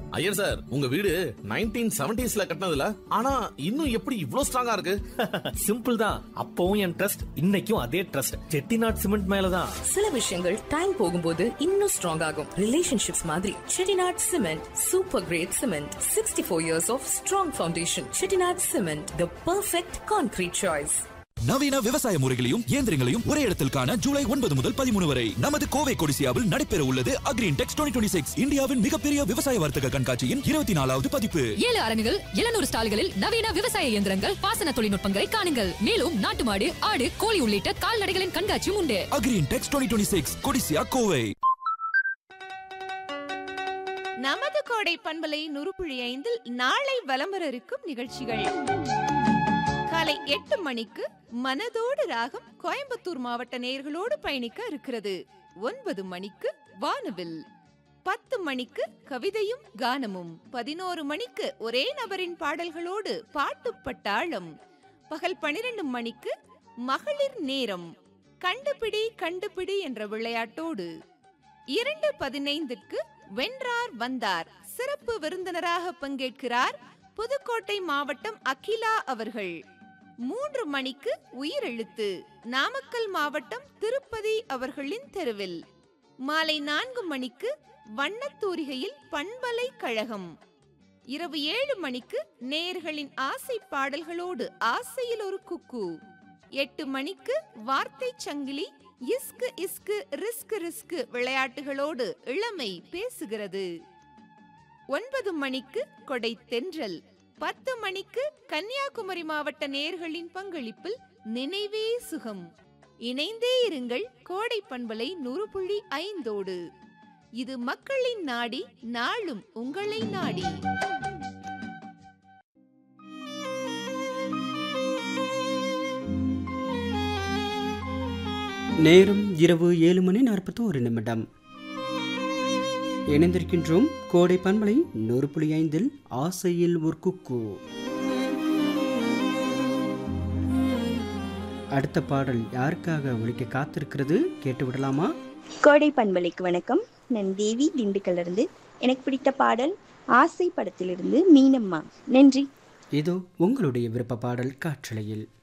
Iyer sir உங்க வீடு nineteen செவன்டிஸ்ல கட்டினதுல ஆனா இன்னும் எப்படி இவ்ளோ ஸ்ட்ராங்கா இருக்கு சிம்பிள் தான் அப்பவும் என் ட்ரஸ்ட் இன்னைக்கும் அதே ட்ரஸ்ட் செட்டிநாட் சிமெண்ட் மேலதான் சில விஷயங்கள் டைம் போகும்போது இன்னும் ஸ்ட்ராங் ஆகும் ரிலேஷன்ஷிப்ஸ் மாதிரி Chettinad cement super grade cement sixty four years of strong foundation Chettinad cement the perfect concrete choice நவீன விவசாய முறைகளையும் இயந்திரங்களையும் ஒரே இடத்தில் காண ஜூலை ஒன்பது முதல் பதிமூணு வரை நமது கோவை கொடிசியாவில் நடைபெற உள்ளது அக்ரீன் டெக்ஸ் டுவெண்ட்டி சிக்ஸ் இந்தியாவின் மிகப்பெரிய விவசாய வர்த்தக கண்காட்சியின் இருபத்தி நாலாவது பதிப்பு ஏழு அரங்குகள் எழுநூறு ஸ்டால்களில் நவீன விவசாய இயந்திரங்கள் பாசன தொழில்நுட்பங்களை காணுங்கள் மேலும் நாட்டு மாடு ஆடு கோழி உள்ளிட்ட கால்நடைகளின் கண்காட்சியும் உண்டு agri intex twenty six Codissia Kovai நமது கோடை பண்பலை நுறுப்புழி ஐந்தில் நாளை வலம் வர இருக்கும் நிகழ்ச்சிகள் காலை எட்டு மணிக்கு மனதோடு ராகம் கோயம்புத்தூர் மாவட்ட நேயர்களோடு பயணிக்க இருக்கிறது ஒன்பது மணிக்கு வானவில் பத்து மணிக்கு கவிதையும் கானமும் பதினோரு மணிக்கு ஒரே நபரின் பாடல்களோடு பாட்டு பட்டாளம் பகல் பனிரெண்டு மணிக்கு மகளிர் நேரம் கண்டுபிடி கண்டுபிடி என்ற விளையாட்டோடு இரண்டு பதினைந்துக்கு வென்றார் வந்தார் சிறப்பு விருந்தினராக பங்கேற்கிறார் புதுக்கோட்டை மாவட்டம் அகிலா அவர்கள் மூன்று மணிக்கு உயிரெழுத்து நாமக்கல் மாவட்டம் திருப்பதி அவர்களின் தெருவில் மாலை நான்கு மணிக்கு வண்ணத்தூரிகையில் பண்பலை கழகம் இரவு ஏழு மணிக்கு நேயர்களின் ஆசை பாடல்களோடு ஆசையில் ஒரு குக்கு எட்டு மணிக்கு வார்த்தை சங்கிலி இஸ்கு இஸ்கு ரிஸ்கு ரிஸ்கு விளையாட்டுகளோடு இளமை பேசுகிறது ஒன்பது மணிக்கு கொடை தென்றல் பத்து மணிக்கு கன்னியாகுமரி மாவட்ட நேர்களின் பங்களிப்பில் நினைவே சுகம் இணைந்தே இருங்கள் கோடை பண்பலை நூறு புள்ளி ஐந்தோடு இது மக்களின் நாடி நாளும் உங்களை நாடி நேரம் இரவு ஏழு மணி நாற்பத்தி ஒரு நிமிடம் இணைந்திருக்கின்றோம் கோடை பண்பலை நூறு புள்ளி ஐந்தில் ஆசையில் ஒரு குக்கு அடுத்த பாடல் யாருக்காக ஒழிக்க காத்திருக்கிறது கேட்டு விடலாமா கோடை பண்பலைக்கு வணக்கம் நான் தேவி திண்டுக்கல்ல இருந்து எனக்கு பிடித்த பாடல் ஆசை படத்திலிருந்து மீனம்மா நன்றி இதோ உங்களுடைய விருப்ப பாடல் காற்றலையில்